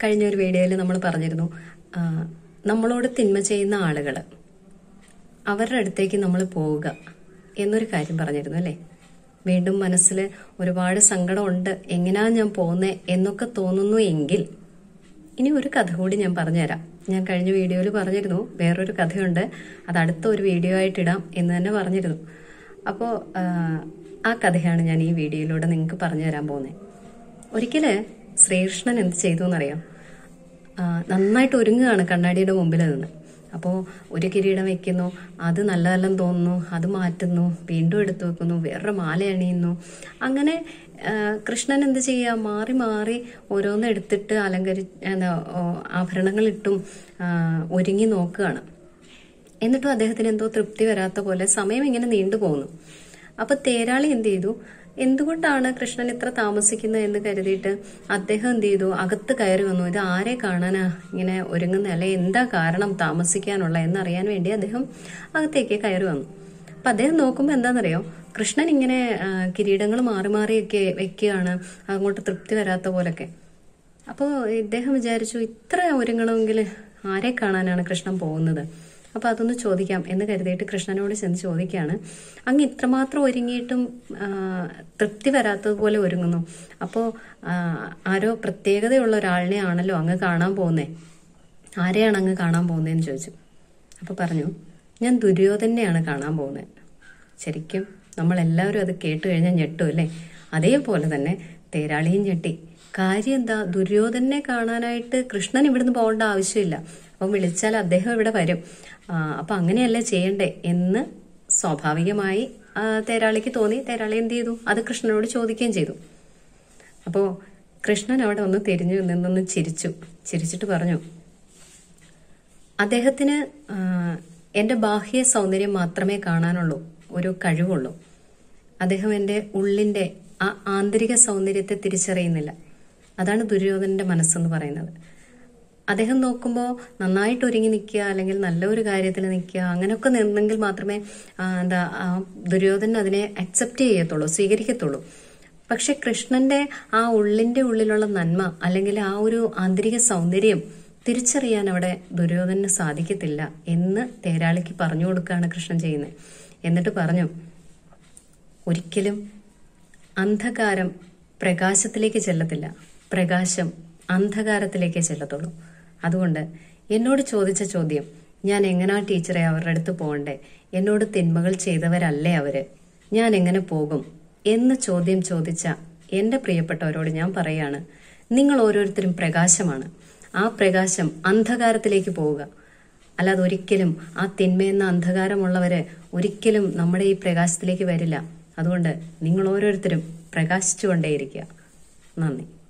കഴിഞ്ഞ ഒരു വീഡിയോയിൽ നമ്മൾ പറഞ്ഞിരുന്നു ആ, നമ്മളോട് തിന്മ ചെയ്യുന്ന ആളുകൾ അവരുടെ അടുത്തേക്ക് നമ്മൾ പോവുക എന്നൊരു കാര്യം പറഞ്ഞിരുന്നു അല്ലേ വീണ്ടും മനസ്സിൽ ഒരുപാട് സങ്കടമുണ്ട് എങ്ങനെയാ ഞാൻ പോകുന്നത് എന്നൊക്കെ തോന്നുന്നു എങ്കിൽ ഇനി ഒരു കഥ കൂടി ഞാൻ പറഞ്ഞുതരാം ഞാൻ കഴിഞ്ഞ വീഡിയോയിൽ പറഞ്ഞിരുന്നു വേറൊരു കഥയുണ്ട് അത് അടുത്ത ഒരു വീഡിയോ ആയിട്ട് ഇടാം എന്ന് തന്നെ പറഞ്ഞിരുന്നു അപ്പോൾ ആ കഥയാണ് ഞാൻ ഈ വീഡിയോയിലൂടെ നിങ്ങൾക്ക് പറഞ്ഞു തരാൻ പോകുന്നത് ഒരിക്കല് ശ്രീകൃഷ്ണൻ എന്ത് ചെയ്തു എന്നറിയാം ആ, നന്നായിട്ട് ഒരുങ്ങുകയാണ് കണ്ണാടിയുടെ മുമ്പിൽ നിന്ന് അപ്പോൾ ഒരു കിരീടം വെക്കുന്നു അത് നല്ലതല്ലെന്ന് തോന്നുന്നു അത് മാറ്റുന്നു വീണ്ടും എടുത്തു വെക്കുന്നു വേറൊരു മാല അണിയുന്നു അങ്ങനെ ആ, കൃഷ്ണൻ എന്ത് ചെയ്യുക മാറി മാറി ഓരോന്ന് എടുത്തിട്ട് അലങ്കരി എന്താ ഓ, ആഭരണങ്ങളിട്ടും ആ, ഒരുങ്ങി നോക്കുകയാണ് എന്നിട്ടും അദ്ദേഹത്തിന് എന്തോ തൃപ്തി വരാത്ത പോലെ സമയം ഇങ്ങനെ നീണ്ടു പോകുന്നു അപ്പൊ തേരാളി എന്ത് ചെയ്തു എന്തുകൊണ്ടാണ് കൃഷ്ണൻ ഇത്ര താമസിക്കുന്നത് എന്ന് കരുതിയിട്ട് അദ്ദേഹം എന്ത് ചെയ്തു അകത്ത് കയറി വന്നു ഇത് ആരെ കാണാനാ ഇങ്ങനെ ഒരുങ്ങുന്ന അല്ലെ എന്താ കാരണം താമസിക്കാനുള്ള എന്നറിയാൻ വേണ്ടി അദ്ദേഹം അകത്തേക്ക് കയറി വന്നു അപ്പൊ അദ്ദേഹം നോക്കുമ്പോൾ എന്താണെന്നറിയോ കൃഷ്ണൻ ഇങ്ങനെ ആ, കിരീടങ്ങൾ മാറി മാറിയൊക്കെ വെക്കുകയാണ് അങ്ങോട്ട് തൃപ്തി വരാത്ത പോലൊക്കെ അപ്പോൾ ഇദ്ദേഹം വിചാരിച്ചു ഇത്ര ഒരുങ്ങണമെങ്കിൽ ആരെ കാണാനാണ് കൃഷ്ണൻ പോകുന്നത് അപ്പോൾ അതൊന്ന് ചോദിക്കാം എന്ന് കരുതിയിട്ട് കൃഷ്ണനോട് ചെന്ന് ചോദിക്കുകയാണ് അങ്ങ് ഇത്രമാത്രം ഒരുങ്ങിയിട്ടും ആ, തൃപ്തി വരാത്തതുപോലെ ഒരുങ്ങുന്നു അപ്പോൾ ആരോ പ്രത്യേകതയുള്ള ഒരാളിനെ ആണല്ലോ അങ്ങ് കാണാൻ പോകുന്നേ ആരെയാണ് അങ്ങ് കാണാൻ പോകുന്നതെന്ന് ചോദിച്ചു അപ്പോൾ പറഞ്ഞു ഞാൻ ദുര്യോധനെയാണ് കാണാൻ പോകുന്നത് ശരിക്കും നമ്മളെല്ലാവരും അത് കേട്ട് കഴിഞ്ഞാൽ ഞെട്ടും അല്ലേ അതേപോലെ തന്നെ തേരാളിയും ഞെട്ടി കാര്യം എന്താ ദുര്യോധനെ കാണാനായിട്ട് കൃഷ്ണൻ ഇവിടുന്ന് പോകേണ്ട ആവശ്യമില്ല അപ്പം വിളിച്ചാൽ അദ്ദേഹം ഇവിടെ വരും ആ, അപ്പൊ അങ്ങനെയല്ലേ ചെയ്യണ്ടേ എന്ന് സ്വാഭാവികമായി ആ, തേരാളിക്ക് തോന്നി തേരാളി എന്ത് ചെയ്തു അത് കൃഷ്ണനോട് ചോദിക്കുകയും ചെയ്തു അപ്പോൾ കൃഷ്ണൻ അവിടെ ഒന്ന് തിരിഞ്ഞു നിന്നൊന്ന് ചിരിച്ചു ചിരിച്ചിട്ട് പറഞ്ഞു അദ്ദേഹത്തിന് ആ, എൻ്റെ ബാഹ്യ സൗന്ദര്യം മാത്രമേ കാണാനുള്ളൂ ഒരു കഴിവുള്ളൂ അദ്ദേഹം എൻ്റെ ഉള്ളിൻ്റെ ആ ആന്തരിക സൗന്ദര്യത്തെ തിരിച്ചറിയുന്നില്ല അതാണ് ദുര്യോധനന്റെ മനസ്സെന്ന് പറയുന്നത് അദ്ദേഹം നോക്കുമ്പോൾ നന്നായിട്ട് ഒരുങ്ങി നിൽക്കുക അല്ലെങ്കിൽ നല്ല ഒരു കാര്യത്തിൽ നിൽക്കുക അങ്ങനെയൊക്കെ നിന്നെങ്കിൽ മാത്രമേ ആ, എന്താ ആ ദുര്യോധനൻ അതിനെ അക്സെപ്റ്റ് ചെയ്യത്തുള്ളൂ സ്വീകരിക്കത്തുള്ളൂ പക്ഷെ കൃഷ്ണന്റെ ആ ഉള്ളിന്റെ ഉള്ളിലുള്ള നന്മ അല്ലെങ്കിൽ ആ ഒരു ആന്തരിക സൗന്ദര്യം തിരിച്ചറിയാൻ അവിടെ ദുര്യോധനന് സാധിക്കത്തില്ല എന്ന് തേരാളിക്ക് പറഞ്ഞു കൊടുക്കുകയാണ് കൃഷ്ണൻ ചെയ്യുന്നത് എന്നിട്ട് പറഞ്ഞു ഒരിക്കലും അന്ധകാരം പ്രകാശത്തിലേക്ക് ചെല്ലത്തില്ല പ്രകാശം അന്ധകാരത്തിലേക്കേ ചെല്ലത്തുള്ളൂ അതുകൊണ്ട് എന്നോട് ചോദിച്ച ചോദ്യം ഞാൻ എങ്ങനാ ടീച്ചറെ അവരുടെ അടുത്ത് പോകണ്ടേ എന്നോട് തിന്മകൾ ചെയ്തവരല്ലേ അവര് ഞാൻ എങ്ങനെ പോകും എന്ന് ചോദ്യം ചോദിച്ച എന്റെ പ്രിയപ്പെട്ടവരോട് ഞാൻ പറയാണ് നിങ്ങൾ ഓരോരുത്തരും പ്രകാശമാണ് ആ പ്രകാശം അന്ധകാരത്തിലേക്ക് പോവുക അല്ലാതെ ഒരിക്കലും ആ തിന്മയെന്ന അന്ധകാരമുള്ളവര് ഒരിക്കലും നമ്മുടെ ഈ പ്രകാശത്തിലേക്ക് വരില്ല അതുകൊണ്ട് നിങ്ങൾ ഓരോരുത്തരും പ്രകാശിച്ചുകൊണ്ടേയിരിക്കുക നന്ദി